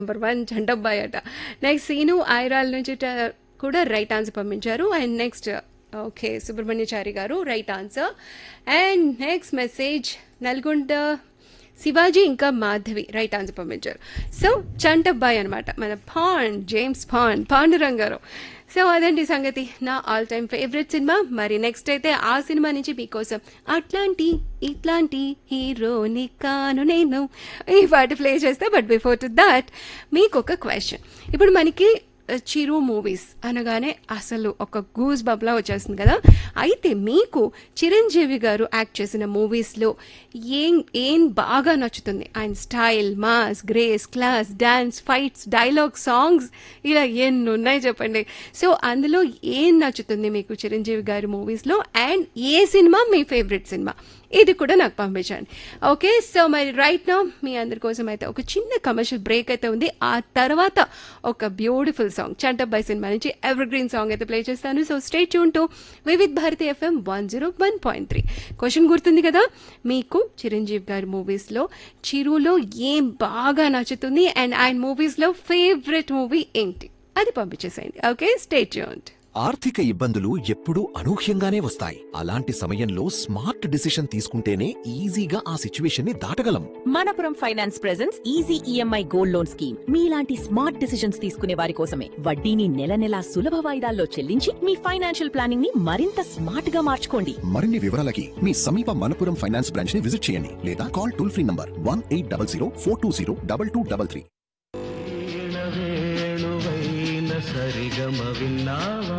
number one Chantabbai అట next scene ఐరాల్ నుంచి ట- కూడా రైట్ ఆన్సర్ పంపించారు and next okay Subrahmanyachari garu right answer and next message Nalgonda Shivaji ఇంకా మాధవి రైట్ ఆన్సర్ పంపించారు సో చంటబ్బాయి అనమాట మన Bond James Bond Pandurangarao so అదండి సంగతి నా ఆల్ టైమ్ ఫేవరెట్ సినిమా మరి నెక్స్ట్ అయితే ఆ సినిమా నుంచి మీకోసం అట్లాంటి ఇట్లాంటి హీరోని కాను నేను ఈ పాట ప్లే చేస్తా బట్ బిఫోర్ టు దాట్ మీకు ఒక క్వశ్చన్ ఇప్పుడు మనకి ఆ, చిరు మూవీస్ అనగానే అసలు ఒక గూస్ బబ్లా వచ్చేస్తుంది కదా అయితే మీకు చిరంజీవి గారు యాక్ట్ చేసిన మూవీస్లో ఏం ఏం బాగా నచ్చుతుంది ఆయన style mass grace class dance fights dialogue songs ఇలా ఎన్ని ఉన్నాయి చెప్పండి సో అందులో ఏం నచ్చుతుంది మీకు చిరంజీవి గారి మూవీస్లో అండ్ ఏ సినిమా మీ ఫేవరెట్ సినిమా ఇది కూడా నాకు పంపించండి ఓకే సో మరి రైట్ నో మీ అందరి కోసం అయితే ఒక చిన్న కమర్షియల్ బ్రేక్ అయితే ఉంది ఆ తర్వాత ఒక బ్యూటిఫుల్ సాంగ్ చంటబ్బాయి సినిమా నుంచి ఎవర్ గ్రీన్ సాంగ్ అయితే ప్లే చేస్తాను so stay tune to Vividh Bharati F M one zero one point three question గుర్తుంది కదా మీకు చిరంజీవి గారి మూవీస్లో చిరులో ఏం బాగా నచ్చుతుంది అండ్ ఆయన మూవీస్లో ఫేవరెట్ మూవీ ఏంటి అది పంపించేసేయండి ఓకే స్టే ట్యూన్డ్ ఆర్థిక ఇబ్బందులు ఎప్పుడూ అనూహ్యంగానే వస్తాయి అలాంటి సమయంలో స్మార్ట్ డిసిషన్ తీసుకుంటేనే ఈజీగా ఆ సిచ్యువేషన్ ని దాటగలం Manappuram finance presents easy E M I gold loan scheme మీలాంటి స్మార్ట్ డిసిషన్స్ తీసుకునే వారి కోసమే వడ్డీని నెల నెలా సులభ వాయిదాల్లో చెల్లించి మీ ఫైనాన్షియల్ ప్లానింగ్ ని మరింత స్మార్ట్ గా మార్చుకోండి మరిన్ని వివరాలకి మీ సమీప మనపురం ఫైనాన్స్ బ్రాంచ్ ని విజిట్ చేయండి లేదా call toll free number one eight double zero four two zero double two double three వీణ వేణువైన సరిగమ విన్నావా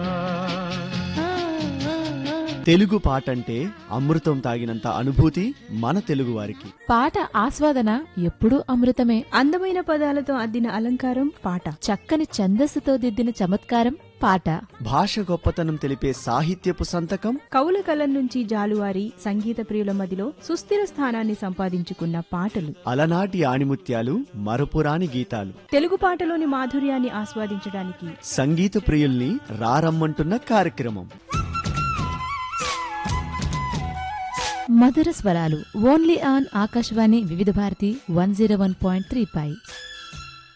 తెలుగు పాట అంటే అమృతం తాగినంత అనుభూతి మన తెలుగు వారికి పాట ఆస్వాదన ఎప్పుడూ అమృతమే అందమైన పదాలతో అద్దిన అలంకారం పాట చక్కని ఛందస్సుతో దిద్దిన చమత్కారం పాట భాష గొప్పతనం తెలిపే సాహిత్యపు సంతకం కవుల కలం నుంచి జాలువారి సంగీత ప్రియుల మదిలో సుస్థిర స్థానాన్ని సంపాదించుకున్న పాటలు అలనాటి ఆణిముత్యాలు మరపురాని గీతాలు తెలుగు పాటలోని మాధుర్యాన్ని ఆస్వాదించడానికి సంగీత ప్రియుల్ని రారమ్మంటున్న కార్యక్రమం మధుర స్వరాలు only on Akashvani Vividh Bharati one zero one point three pi